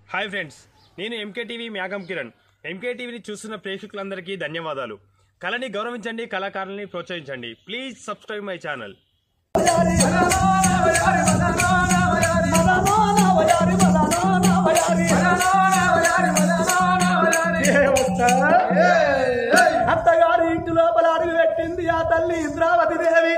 Hi friends నేను MK TV మ్యాగం Kiran MK టీవీని చూస్తున్న ప్రేక్షకులందరికీ ధన్యవాదాలు కళని గౌరవించండి కళాకారుల్ని ప్రోత్సహించండి ప్లీజ్ సబ్స్క్రైబ్ మై ఛానల్ అత్తగారి ఇంటి లోపల అడుగు పెట్టింది ఆ తల్లి ఇంద్రావతి దేవి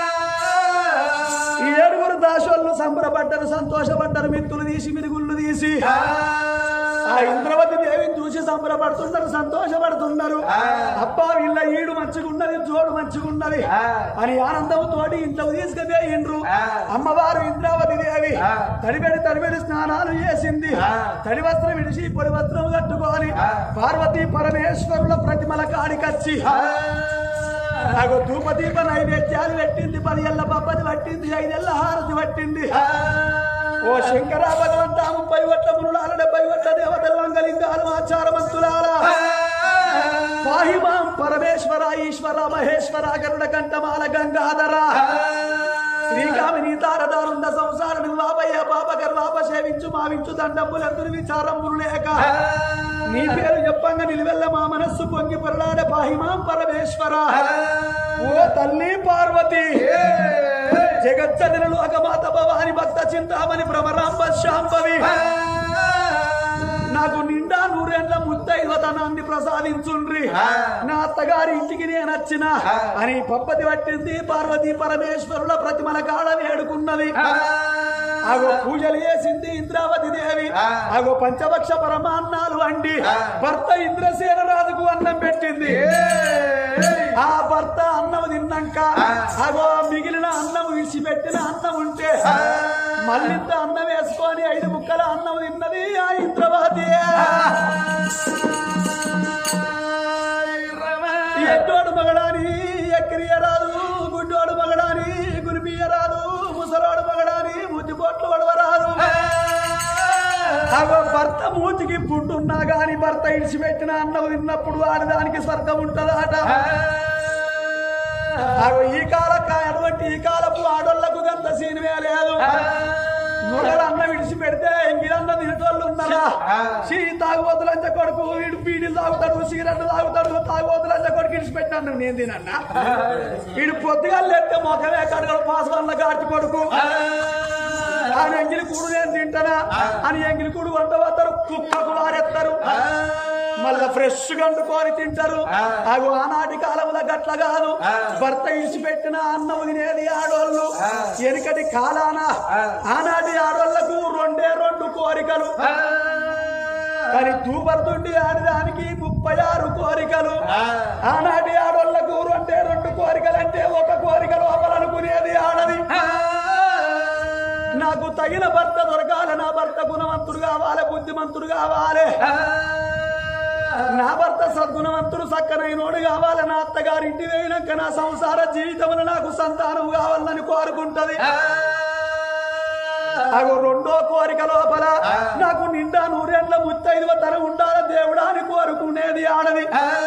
ఈ ఏడుగురు దాసోళ్ళు సంబరపడ్డారు సంతోషపడ్డారు మిత్తులు తీసి మిరుగుళ్ళు తీసి ఆ ఇంద్రవతి దేవిని చూసి సంబరపడుతున్నారు సంతోషపడుతున్నారు అబ్బా వీళ్ళ ఈడు మంచిగున్నది జోడు మంచిగున్నది అని ఆనందంతోటి ఇంట్లోకి తీసుకుపోయిండ్రు అమ్మవారు ఇంద్రావతి దేవి తడిబెడి తడిబెడి స్నానాలు చేసింది తడి వస్త్రం విడిచి పొడి వస్త్రం కట్టుకొని పార్వతీ పరమేశ్వరుల ప్రతిమల కాడికచ్చి నాకు ధూపదీప నైవేద్యాలు పెట్టింది పది ఏళ్ళ పబ్బది పట్టింది ఐదేళ్ల హారతి పట్టింది ఓ శంకర భగవంత ముప్పై వట్ల మునులాల డెబ్బై వట్ల దేవతల మంగళింగాలు ఆచారవంతులారా పాహిమాం పరమేశ్వర ఈశ్వర మహేశ్వర గరుడ కంఠమాల గంగాధర శ్రీకామిని తారదారుంద సంసార నిర్వాపయ్య పాప గర్వాప సేవించు మావించు దండములందరి విచారములు లేక నీ పేరు చెప్పంగా నిలువెల్ల మా మనస్సు పొంగి పొరలాడ పాహిమాం పరమేశ్వర ఓ తల్లి పార్వతి జగచ్చదినలు అగమాత భవాని భక్త చింతామణి భ్రమరాంబ శాంభవి నాకు నిండా నూరేళ్ల ముత్తైవతనాన్ని ప్రసాదించుండ్రి నా అత్తగారి ఇంటికి నేను వచ్చిన అని పప్పతి పట్టింది పార్వతీ పరమేశ్వరుల ప్రతిమల కాడ వేడుకున్నది అగో పూజలు చేసింది ఇంద్రావతి దేవి అగో పంచభక్ష పరమాన్నాలు అండి భర్త ఇంద్రసేన రాజుకు అన్నం పెట్టింది ఆ భర్త అన్నం తిన్నాక అగో మిగిలిన అన్నం విడిచిపెట్టిన అన్నం ఉంటే మళ్ళింత అన్నం వేసుకొని ఐదు ముక్కల అన్నం తిన్నది ఆ ఇంద్రవతి ఎడ్డోడు మగడాని ఎక్కిరియరాదు గుడ్డోడు మగడాని గురిపియరాదు ముసలోడు మగడాని ముద్దుపోట్లు పడవరాదు అగో భర్త మూతికి పుట్టున్నా గాని భర్త ఇడిచిపెట్టిన అన్నం తిన్నప్పుడు ఆడదానికి స్వర్గం ఉంటదట అగో ఈ కాల అటువంటి ఈ కాలపు ఆడోళ్లకు గంత సీనివే లేదు మొగడు అన్నం విడిచి పెడితే ఇంగిరన్న తినేటోళ్ళు ఉన్నారా సీ తాగుబోతులంచ కొడుకు వీడు బీడీలు తాగుతాడు సిగరెట్ తాగుతాడు తాగుబోతులంచ కొడుకు ఇడిచి పెట్టినాను నేను తినన్నా వీడు పొద్దుగా లేస్తే మొఖమే కడగడు పాస్ వల్ల గార్చి కొడుకు ఆయన ఎంగిలి కూడు నేను తింటానా అని ఎంగిలి కూడు వంట పోతారు కుక్కకు వారెత్తారు మళ్ళా ఫ్రెష్ గండుకొని తింటారు అవి ఆనాటి కాలంలో గట్ల కాదు భర్త ఇడిచిపెట్టిన అన్నం తినేది ఆడోళ్ళు ఎనికటి కాలాన ఆనాటి ఆడోళ్లకు రెండే రెండు కోరికలు కానీ దూపడుతుండి ఆడదానికి ముప్పై ఆరు కోరికలు ఆనాటి ఆడోళ్లకు రెండే రెండు కోరికలు అంటే ఒక కోరిక లోపలనుకునేది ఆడది నాకు తగిన భర్త దొరకాలి నా భర్త గుణవంతుడు కావాలి బుద్ధిమంతుడు కావాలి నా భర్త సద్గుణవంతుడు చక్కనైనోడు కావాలి నా అత్తగారి ఇంటి వేయినాక నా సంసార జీవితంలో నాకు సంతానం కావాలని కోరుకుంటది అగో రెండో కోరిక లోపల నాకు నిండా నూరేళ్ల ముత్తైదువ తన ఉండాలి దేవుడా అని కోరుకునేది ఆడది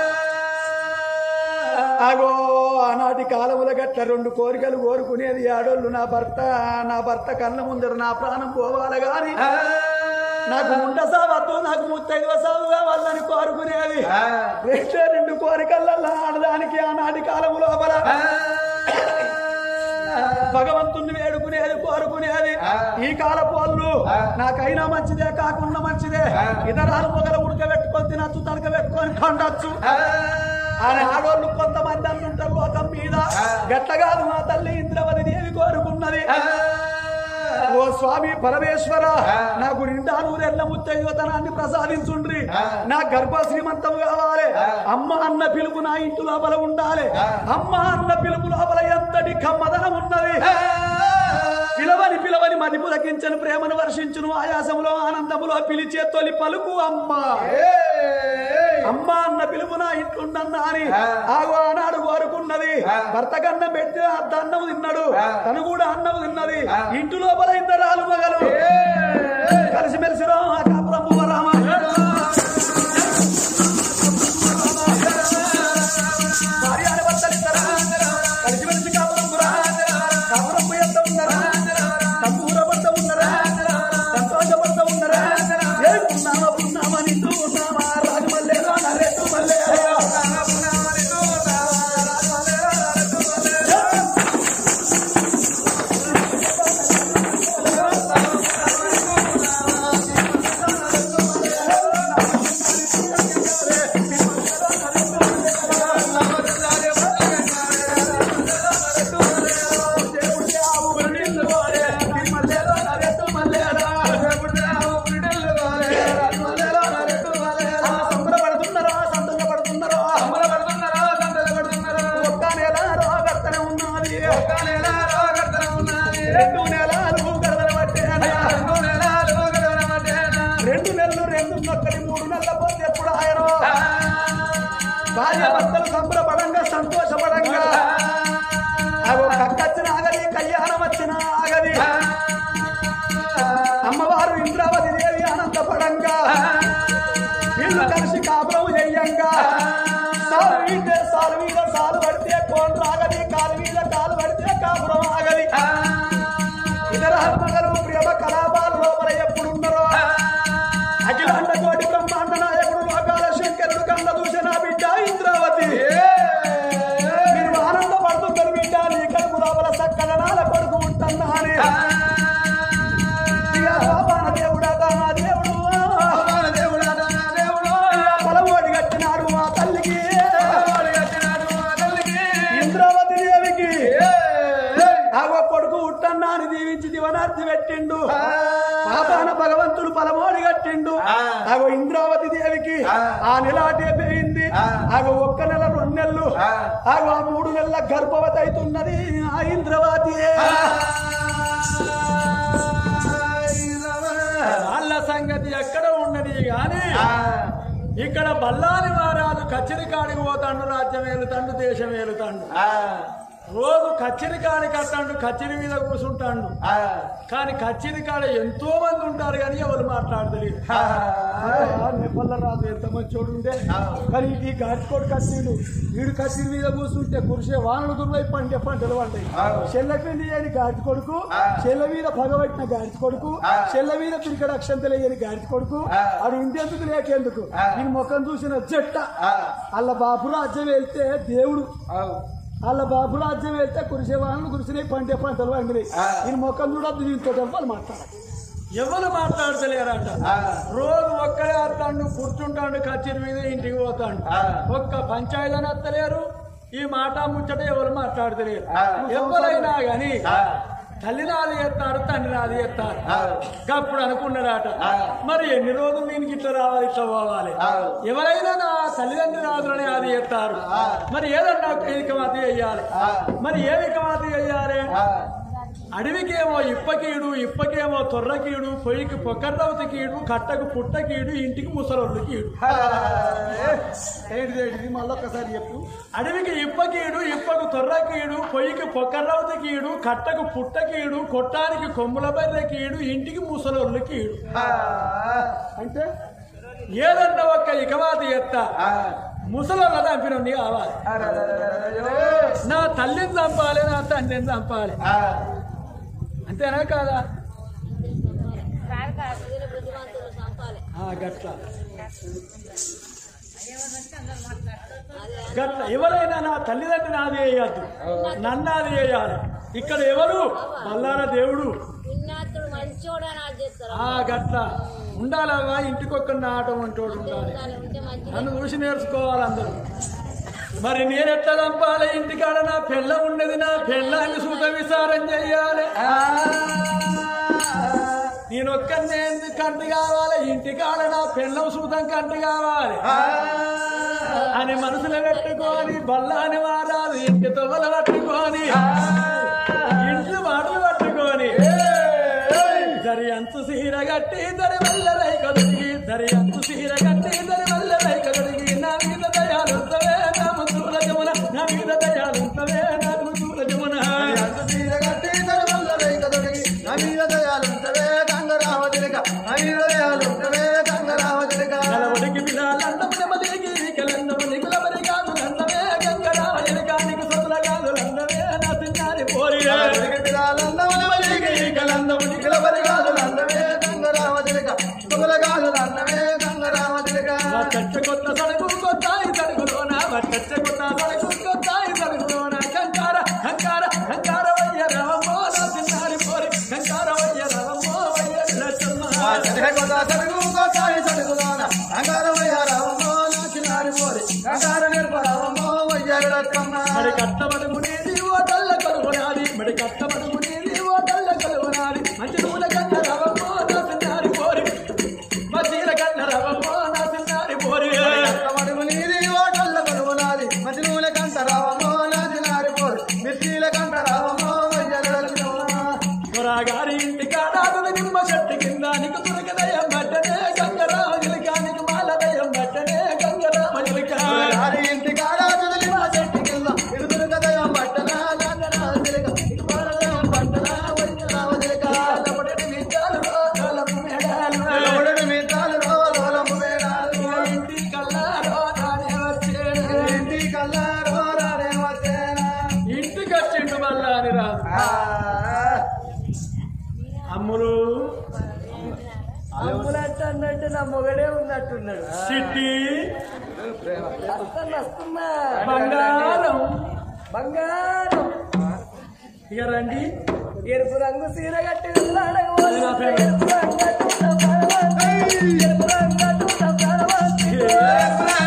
అగో ఆనాటి కాలముల గట్ల రెండు కోరికలు కోరుకునేది ఆడోళ్ళు నా భర్త నా భర్త కళ్ళ ముందర నా ప్రాణం పోవాలి గాని నాకు ఉండ సావద్దు నాకు ముత్తైదువ సాగు కావాలని కోరుకునేది రెండే రెండు కోరికలల్లా ఆడదానికి ఆనాటి కాలము లోపల భగవంతుణ్ణి వేడుకునేది కోరుకునేది ఈ కాలపు వాళ్ళు నాకైనా మంచిదే కాకుండా మంచిదే ఇతరాలు మొగల ఉడకబెట్టుకొని తినచ్చు తడక పెట్టుకొని కొండొచ్చు అని ఆడోళ్ళు కొంతమంది అంటుంటారు లోకం మీద గట్టగాదు మా తల్లి ఇంద్రవతి దేవి కోరుకున్నది ఓ స్వామి పరమేశ్వర నాకు నిండా నూరెళ్ళ ముత్తైవతనాన్ని ప్రసాదించుండ్రి నా గర్భ శ్రీమంతం కావాలి అమ్మ అన్న పిలుపు నా ఇంటి లోపల ఉండాలి అమ్మ అన్న పిలుపు లోపల ఎంతటి కమ్మదనం ఉన్నది పిలవని పిలవని మది పులకించని ప్రేమను వర్షించును ఆయాసములో ఆనందములో పిలిచే తొలి పలుకు అమ్మ అమ్మ అన్న పిలుపు నా ఇంట్లుండన్నా అని ఆగు ఆనాడు కోరుకున్నది భర్త కన్న పెట్టి అద్ద అన్నం తిన్నాడు తను కూడా అన్నం తిన్నది ఇంటి లోపల ఇద్దరాలు మగలు కలిసిమెలిసి రా కాపురం రామ భార్యాని భర్తలిద్దరా కలిసిమెలిసి కాపురం రా కాపురం ఎంత ఉన్నారా సంపూర్ణ పడతా ఉన్నారా సంతోషపడతా ఉన్నారా ఏ ఉన్నావా ఉన్నావా నింటూ ఉన్నావా రాజు మల్లేరా నరేటు మల్లేరా దేవుడి ఆవు నిన్ను కోరే మల్లేరా నరేటు మల్లేరా సంబరపడుతున్నారా సంతోషపడుతున్నారా ఒక్క నెల రోగత్తనే ఉన్నది రెండు నెలలు గడదల పట్టేనా రెండు నెలలు రెండు ఒక్కటి మూడు నెలల పోతే ఎప్పుడు ఆయన భార్య భర్తలు సంబరపడంగా సంతోషపడంగా అవి కక్కచ్చిన ఆగది కళ్యాణం వచ్చిన ఆగది అమ్మవారు ఇంద్రావతి దేవి ఆనందపడంగా వీళ్ళు కలిసి కాపురం చెయ్యంగా సాలు వీటే సాలు మీద సాలు పడితే కోన్ రాగది కాలు మీద కాలు పడితే కాపురం ఆగది ఇతర ఆత్మగలు ప్రేమ కలాపాలు లోపల ఎప్పుడున్నారో అఖిలాండ కోటి బ్రహ్మాండ నాయకుడు లోకాల శంకరుడు కన్న దూషణ బిడ్డ ఇంద్రావతి మీరు ఆనందపడుతున్నారు బిడ్డ నీ కడుపు లోపల సక్కదనాల కొడుకు ఉంటున్నా అని ఇక బాబాన దేవుడా దానా దేవుడు పొలమోడి కట్టినాడు మా తల్లికి ఇంద్రావతి దేవికి ఆగో కొడుకు ఉట్టన్నా అని దీవించి దివనార్తి పెట్టిండు పాపాన భగవంతుడు పలమోడి కట్టిండు ఆగో ఇంద్రావతి దేవికి ఆ నెల అటే పెరిగింది ఆగో ఒక్క నెల రెండు నెలలు ఆగో ఆ మూడు నెలల గర్భవతి అవుతున్నది ఆ ఇంద్రవతి వాళ్ళ సంగతి ఎక్కడ ఉన్నది గాని ఇక్కడ బల్లాని వారాలు కచ్చిరి కాడికి పోతాండు రాజ్యం ఏలుతాండు దేశం ఏలుతాండు రోజు కచ్చిరి కాడి కట్టాడు కచ్చిరి మీద కూర్చుంటాడు కానీ కచ్చిరి కాడ ఎంతో మంది ఉంటారు కానీ ఎవరు మాట్లాడతలేదు నెప్పల్ల రాదు ఎంత మంచోడు ఉండే కానీ ఈ గాడికోడు కచ్చిడు వీడు కచ్చిరి మీద కూర్చుంటే కురిసే వానలు దుర్వై పండే పంటలు పంటాయి చెల్లపిండి అని గాడి కొడుకు చెల్ల మీద పగబట్టిన గాడి కొడుకు చెల్ల మీద పిరికడ అక్షంతలు వేయని గాడి కొడుకు అది ఇంటెందుకు లేకెందుకు ఈ ముఖం చూసిన జట్ట వాళ్ళ బాబు రాజ్యం వెళ్తే దేవుడు వాళ్ళ బాబు రాజ్యం వెళ్తే కురిసే వానలు కురిసినాయి పండే పంటలు పండినాయి ఈ ముఖం చూడద్దు దీంతో వాళ్ళు మాట్లాడాలి ఎవరు మాట్లాడతలేరట రోజు ఒక్కడే ఆడతాడు కూర్చుంటాడు కచేరి మీద ఇంటికి పోతాడు ఒక్క పంచాయతీ అని వస్తలేరు ఈ మాట ముచ్చట ఎవరు మాట్లాడతలేరు ఎవరైనా గాని తల్లి నాది ఎత్తారు తండ్రి నాది ఎత్తారు అప్పుడు అనుకున్నాడట మరి ఎన్ని రోజులు దీనికి ఇట్లా రావాలి ఇట్లా పోవాలి ఎవరైనా నా తల్లిదండ్రి రాదులని అది ఎత్తారు మరి ఏదన్నా ఇకమాతి అయ్యాలి మరి ఏ ఇకమాతి అయ్యాలి అడవికేమో ఇప్పకీడు ఇప్పకేమో తొర్రకీడు పొయ్యికి పొక్కర్రవతి కీడు కట్టకు పుట్ట కీడు ఇంటికి ముసలోళ్ళు కీడు ఏంటిది ఏంటిది మళ్ళొక్కసారి చెప్పు అడవికి ఇప్పకీడు ఇప్పకు తొర్రకీడు పొయ్యికి పొక్కర్రవతి కీడు కట్టకు పుట్ట కీడు కొట్టానికి కొమ్ముల బర్రె కీడు ఇంటికి ముసలోళ్ళు కీడు అంటే ఏదన్నా ఒక్క ఇకవాది ఎత్త ముసలోళ్ళ చంపినండి కావాలి నా తల్లిని చంపాలి నా తండ్రిని చంపాలి అంతేనా కాదా కాదు కాదు వీళ్ళు బుద్ధిమంతులు చంపాలి ఆ, గట్ల అదే గట్ల ఎవరైనా నా తల్లిదండ్రి నాది వేయద్దు నన్ను అది వేయాలి ఇక్కడ ఎవరు మల్లార దేవుడు విన్నాతుడు మంచోడు అని అది చేస్తారు ఆ గట్ల ఉండాలవ్వా ఇంటికొక్క నాటం అంటోడు ఉండాలి ఉండాలి, ఉంటే మంచిది నన్ను చూసి నేర్చుకోవాలి అందరూ మరి నేను ఎట్లా చంపాలి ఇంటికాడ నా పెళ్ళ ఉన్నది నా పెళ్ళాన్ని సుఖ విసారం చెయ్యాలి నేను ఒక్కనే కంటి కావాలి ఇంటికాడ నా పెళ్ళం సూతం కంటి కావాలి అని మనసులో పెట్టుకొని బల్లాని వారాలు ఇంటి తొవ్వలు పట్టుకొని ఇంట్లో మాటలు పట్టుకొని దరి అంతు సీర గట్టి దరి వల్ల రైక దొరికి దరి అంతు సీర గట్టి దరి వల్ల రైక దొరికి నా మీద దయాలుంతవే నా ముసూల జమున నా మీద దయాలుంతవే నా ముసూల జమున కలవడికి పిలాలందము నెమలికి కలందము నిగుల మరి కాదు లందమే గంగరావ ఎనకానికి సొంతల కాదు లందమే నా తిన్నారి పోరి కలందము కచ్చగొట్ట సడగుంటాయి సడుగులోన కంకార కంకార కంకార వయ్య రవమో నా చిన్నారి పోరి కంకార వయ్య రవమో వయ్య లచ్చమ్మ మరి కట్టబడుకునేది ఓ తల్ల కలుగునాది మరి కట్టబడుకునేది ఓ తల్ల కలుగునాది మంచి నూనె కన్న రవమో నా చిన్నారి పోరి మసీల కన్న రవమో నా చిన్నారి పోరి గారి ఇంటి కాడాదుల నిమ్మ చెట్టు కింద నీకు దుర్గదయం బట్టనే గంగరాజులక నీకు మాలదయం బట్టనే గంగరామజులక కాలపడని విద్యాలు రోగాలకు మేడాలు ఇంటి కల్లారో రానే వచ్చేడు ఇంటికి వచ్చిండు మళ్ళానిరా అమ్ములు అమ్ములంటే అన్నట్టు నా మొగడే ఉన్నట్టున్నాడు సిట్టి వస్తున్నా వస్తున్నా బంగారం బంగారం ఇక రండి ఎరుపు రంగు సీర కట్టి వెళ్ళాడగోలు. ఎరుపు రంగు కట్టుకున్న పరమాత్మ. ఎరుపు రంగు కట్టుకున్న పరమాత్మ.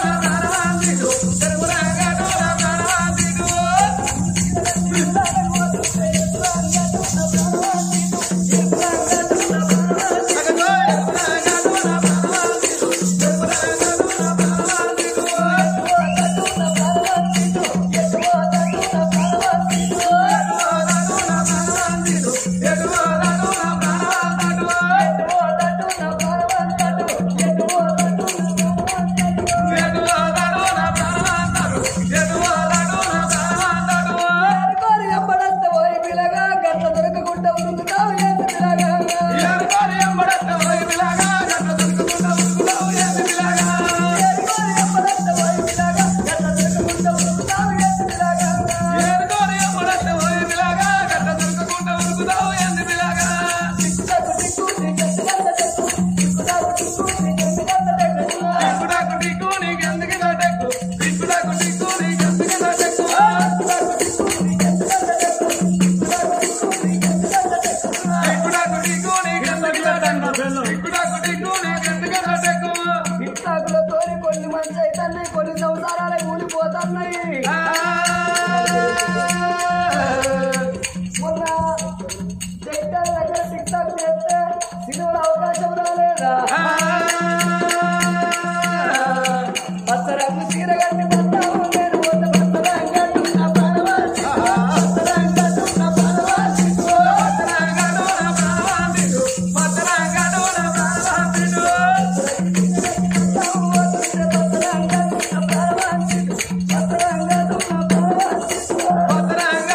కోరి ఎంబడంత పోయి పిల్లగా గట్ల దొరకకుండా ఉరుకుతావు ఏసు పిల్లగా. కోరి ఎంబడంత పోయి పిల్లగా గట్ల దొరకకుండా ఉరుకుతావు ఏసు పిల్లగా. టిక్కుటాకు టిక్కు నీ గట్టిగంత టెక్కు. టిక్కుటాకు టిక్కు నీ గట్టిగంత టెక్కు. టిక్కుటాకు టిక్కు నీ గట్టిగంత టెక్కు. టిక్కుటాకు టిక్కు నీ గట్టిగంత టెక్కు. టిక్టాకులో తోని కొన్ని మంచి అవుతున్నాయి కొన్ని సంసారాలు ఊడిపోతున్నాయి మొన్న జగన్ దగ్గర టిక్ టాక్ చేస్తే సినిమాలో అవకాశం రాలేదా పచ్చరంగు చీర కట్టి పట్టాము నేను పోతే పచ్చరంగట్టు నా పరవాసి పచ్చరంగట్టు నా పరవాసి పచ్చరంగట్టు నా పరవాసి పచ్చరంగట్టు నా పరవాసి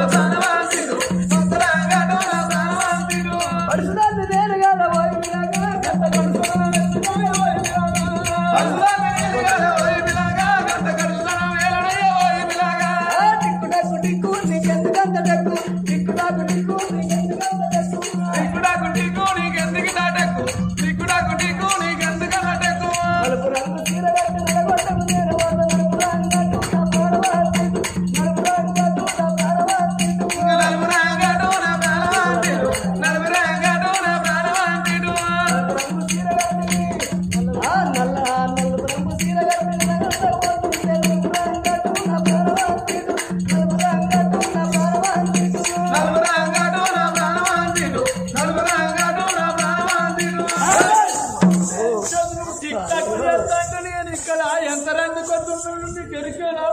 పడుచుదాన్ని నేను కదా పోయి పిల్లగా గంట కొడుకున్నా ఆ టిక్కుటాకు టిక్కు నీకెందుకంత టెక్కు టిక్కుటాకు టిక్కు నీకెందుకంత టెక్కు నలుపు రంగు చీర కట్టి నడగొట్టకు నేను వాళ్ళ నలుపు రంగట్టు నా పరవాసి నలుపు రంగట్టు నా పరవాసి నలుపు రంగు చీర కట్టి ఆ నల్ల నలుపు రంగు చీర కట్టి నడగొట్టకు నలుపు రంగట్టు నా పరవాసి నలుపు రంగట్టు నా పరవాసి టిక్ టాక్ చేస్తాంటే నేను ఇక్కడ ఎంత రంది కొడుతుంటుండు మీకు ఎరికేనా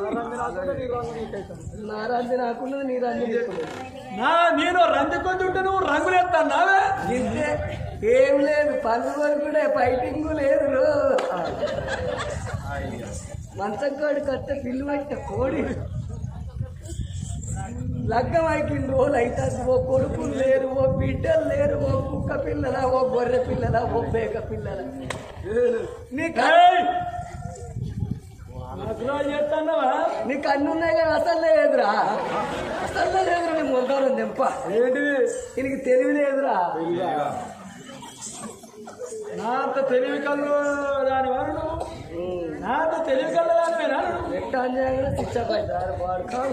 నా రంది నాకున్నది నీ రంది నీకున్నది నా నేను రంది కొద్దుంటే నువ్వు రంగులు ఎత్తాన్నావే ఇంతే ఏం లేదు పన్ను కొనుక్కునే ఫైటింగ్ లేదు రో. మంచం కోడి కొత్త పిల్లు పట్టిన కోడి లగ్గం అయిపోయింది రోజులు అయితే ఓ కొడుకులు లేరు ఓ బిడ్డలు లేరు ఓ కుక్క పిల్లల ఓ గొర్రె పిల్లల ఓ బేక పిల్లల నీ క- ఏయ్! నకరా చేస్తాన్నావా నీకు అన్ని ఉన్నాయి కానీ అసలు లేదురా అసలు లేదురా నీ మొగ్గాలు దెంప ఏంటిది దీనికి తెలివి లేదురా నా అంత తెలివి కళ్ళు దాని వారు నాకు తెలివి కలదానివేనా ఎట్లా అంజాగా శిక్ష పడతారు వాడు కావు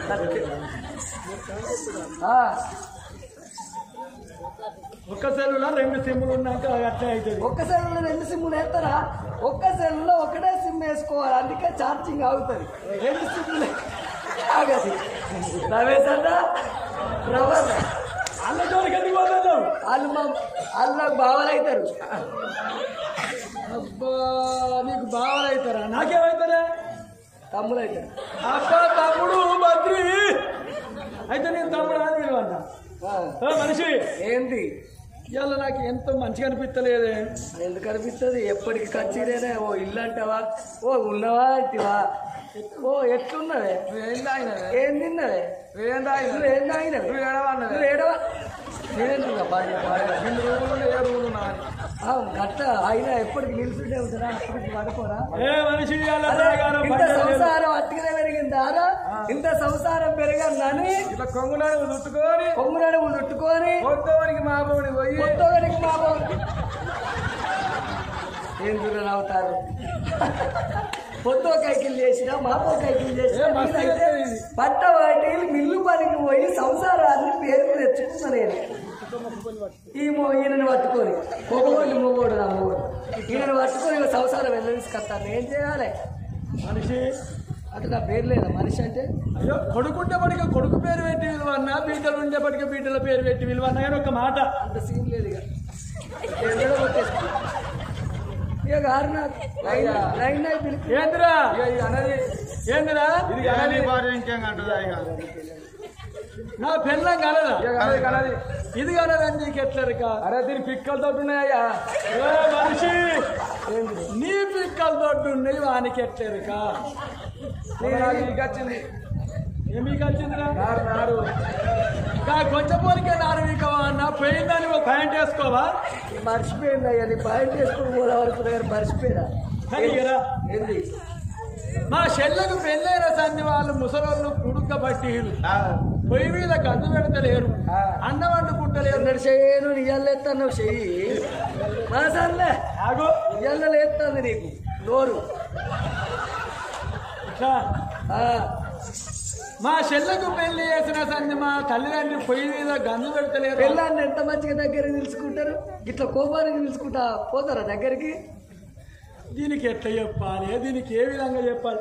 ఒక్క సెల్లులో రెండు సిమ్ములు ఉన్నాక అట్లే అవుతుంది ఒక్క సెల్లో రెండు సిమ్ములు వేస్తారా ఒక్క సెల్లో ఒకటే సిమ్ వేసుకోవాలి అందుకే ఛార్జింగ్ ఆగుతుంది రెండు సిమ్ములు ఆగదు రమేష్ అన్న రమణ అల్ల జోలికి ఎందుకు పోతున్నావు వాళ్ళు మా వాళ్ళు నాకు బావలు అవుతారు అబ్బా నీకు బావలు అవుతారా నాకేమవుతారా తమ్ములు అవుతారు అబ్బా తమ్ముడు మంత్రి అయితే నేను తమ్ముడు అని విలువన్నా ఆ, ఓ మనిషి ఏంది ఇవాళ నాకు ఎంతో మంచిగా అనిపించలేదే ఎందుకు అనిపిస్తుంది ఎప్పటికి ఖర్చురేనే ఓ ఇల్లు అంటావా ఓ ఉన్నవా అంటివా ఓ ఎట్లున్నవే ఏం తాగినవే ఏం తిన్నవే ఏం నువ్వు ఏం తాగినవే నువ్వు ఏడవన్నవే? నువ్వు ఏడవా నేనేంటున్నా బాగా బాగా రెండు రోజులు ఏ రోజులు నాని ఆ, గట్ట అయినా ఎప్పటికి నిలుచుంటే ఉంటారా అప్పటికి పడపోరా ఏ మనిషి ఇవాళ అరే, తాగారం ఇంత పడ్డలేదు. సంసారం అట్టుగానే పెరిగిందారా ఇంత సంసారం పెరగందని ఇట్లా కొంగునాడు చుట్టుకొని కొమ్మునడు చుట్టుకొని కొత్తవానికి మా బోని పోయి కొత్తగడికి మా బాబు ఏం దూరం అవుతారు పొద్దు కైకిలు చేసిన మాపో కైకిలు ఏ చేసిన మస్తు నేనైతే చేస్తుంది ఇది. పట్ట వాటి మిల్లు పనికి పోయి సంసారాన్ని పేరు తెచ్చుకున్నా నేను ఈ మో ఈయనని పట్టుకొని మొగోడు మొగోడు నా మొగోడు ఈయనని పట్టుకొని ఇక సంసారం వెళ్ళదీసుకొస్తాను ఏం చేయాలి మనిషి అంటే నా పేరు లేదా మనిషి అంటే అయ్యో కొడుకుంటేపటికి కొడుకు పేరు పెట్టి విలువన్నా బిడ్డలు ఉండేపటికి బిడ్డల పేరు పెట్టి విలువన్నా కానీ ఒక మాట అంత సీన్ లేదు ఇక ఏదో కొట్టేస్తా. ఇక గారు నాకు లైన్ లైన్ అయి పిలిపి ఏందిరా అన్నది ఏందిరా ఇది కానీ భార్య ఇంకేం అంటదా ఇక నా పెళ్ళం కలదా కలది కలది ఇది కలదని నీకు ఎట్లరిక అరే దీని పిక్కలతో ఉన్నాయా ఏ మనిషి నీ పిక్కల తోటి ఉన్నాయి వానికి ఎట్లరిక వచ్చింది ఏమీ వచ్చిందిరా నారు నారు కా కొంచెం పోలికే నారు నీకవా అన్న పోయిందని ఒక ప్యాంట్ వేసుకోవా మర్చిపోయింది అయ్యా నీ పాయింట్ చేసుకుని పోదా వరకు దగ్గర మర్చిపోయినా కానీ ఇరా, ఏంది మా చెల్లెకు పెళ్ళైన సంధి వాళ్ళు ముసలోళ్ళు కుడుక్క పట్టీలు పొయ్యి మీద గందు పెడతలేరు అన్నం వండుకుంటలేరు ఎన్నడు చేయను ఇయ్యాలేస్తాను చెయ్యి మనసల్లే ఆగో ఇయ్యాలేస్తుంది నీకు నోరు ఇట్లా ఆ, మా చెల్లెకు పెళ్లి చేసిన సంధి మా తల్లిదండ్రి పొయ్యి మీద గందు పెడతలేరు పెళ్ళాన్ని ఎంత మంచిగా దగ్గరికి నిలుచుకుంటారు ఇట్లా కోపానికి నిలుచుకుంటా పోతారా దగ్గరికి దీనికి ఎట్లా చెప్పాలి దీనికి ఏ విధంగా చెప్పాలి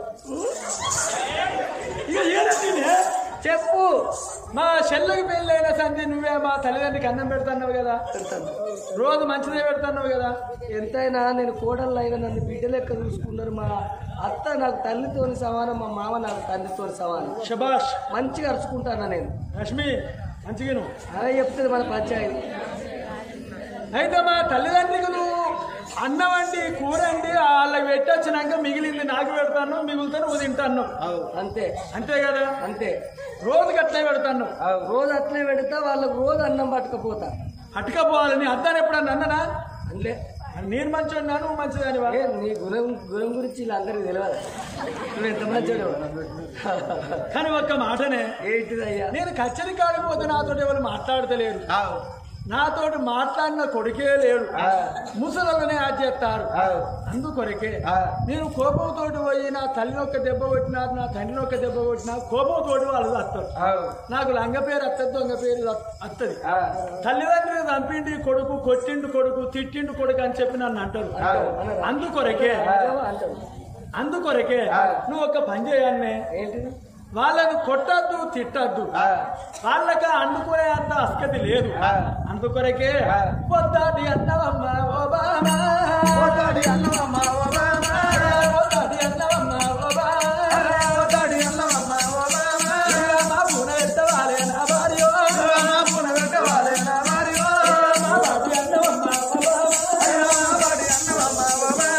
ఇక ఏడా దీనే? చెప్పు మా చెల్లెకి పెళ్ళైన సంధి నువ్వే మా తల్లిదండ్రికి అన్నం పెడతాన్నావు కదా పెడతాను రోజు మంచిదే పెడతాన్నావు కదా ఎంతైనా నేను కోడళ్ళు అయినా నన్ను బిడ్డ లెక్క చూసుకున్నారు మా అత్త నాకు తల్లితోని సమానం మా మామ నాకు తండ్రితోని సమానం శబాష్ మంచిగా అరుచుకుంటాను నేను రష్మి మంచిగా నువ్వు అదే చెప్తుంది మన పంచాయతీ అయితే మా తల్లిదండ్రికి నువ్వు అన్నం వండి కూర వండి వాళ్ళకి పెట్టి వచ్చినాక మిగిలింది నాకు పెడతాను మిగులుతా నువ్వు తింటాను అంతే అంతే కదా అంతే రోజుకి అట్లే పెడతాను రోజు అట్లే పెడతా వాళ్ళకు రోజు అన్నం పట్టుకపోతా అటుకపోవాలి నీ అద్దాన్ని ఎప్పుడన్నా అన్ననా అంతే నేను మంచి నువ్వు మంచిదని ఏ నీ గుణం గుణం గురించి వీళ్ళందరికీ తెలియదు నువ్వు ఎంత మంచోడు కానీ ఒక్క మాటనే ఏంటిదయ్యా నేను కచ్చరి కాడిపోతే నాతో ఎవరు మాట్లాడతలేరు నాతోటి మాట్లాడిన కొడుకే లేడు ముసలనే ఆచేస్తారు అందుకొరకే నేను కోపంతో పోయి నా తల్లిని ఒక్క దెబ్బ కొట్టినా నా తండ్రిని ఒక్క దెబ్బ కొట్టినా కోపంతో వాళ్ళు వస్తారు నాకు లంగ పేరు అత్తది దొంగ పేరు అత్తది తల్లిదండ్రులు చంపిండి కొడుకు కొట్టిండు కొడుకు తిట్టిండు కొడుకు అని చెప్పి నన్ను అంటారు అందుకొరకే అంటావు అందుకొరకే నువ్వు ఒక పని చేయాలనే ఏంటిది వాళ్ళని కొట్టద్దు తిట్టద్దు వాళ్ళకి అండుకునే అంత అస్కతి లేదు అందుకొరకే పొద్దాటి అన్నవమ్మ ఓబామా పోతాడి అన్నమమ్మ ఓబామా. పొద్దాటి అన్నవమ్మ ఓబామా పోతాడి అన్నమమ్మ ఓబామా. మా పూన ఎత్తవాలే నా భార్యో మా పున పెట్టవాలే నా వారియో. మా బాటి అన్నవమ్మ ఓబామా మా వాడి అన్నమమ్మ ఓబామా.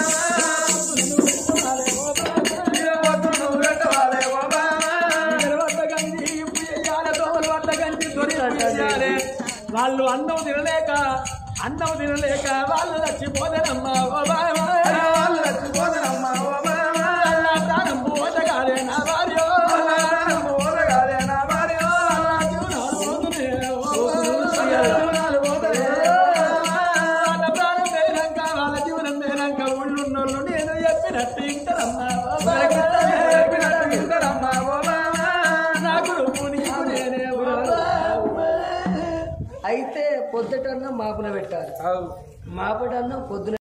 ఇక పొద్దు నువ్వు పెట్టవాలే ఓబామా. వాళ్ళు అన్నం తినలేక అన్నం తినలేక వాళ్ళు చచ్చిపోతారమ్మా ఓ బావా. వాళ్ళు చచ్చిపోతారమ్మ ఓబామా. అల్లా ప్రాణం పోతగాలే నా భార్యో. ఓదగాలే నా వారియో. అల్లా జీవనాలు పోతునే ఓ జీవనాలు పోతాయే. వాళ్ళ ప్రాణం పోయినాక వాళ్ళ జీవనం పోయినాక ఊళ్ళున్నోళ్ళు నేను చెప్పిన చెప్పినట్టు ఇంటరమ్మా ఓ బాబా. చెప్పినట్టు వింటారమ్మా ఓ బాబా. నా కొడుకు నీకు నేనే ఓ బాబా. అయితే పొద్దుటన్నా మాపున పెట్టాలి అవు. మాపటన్నా పొద్దున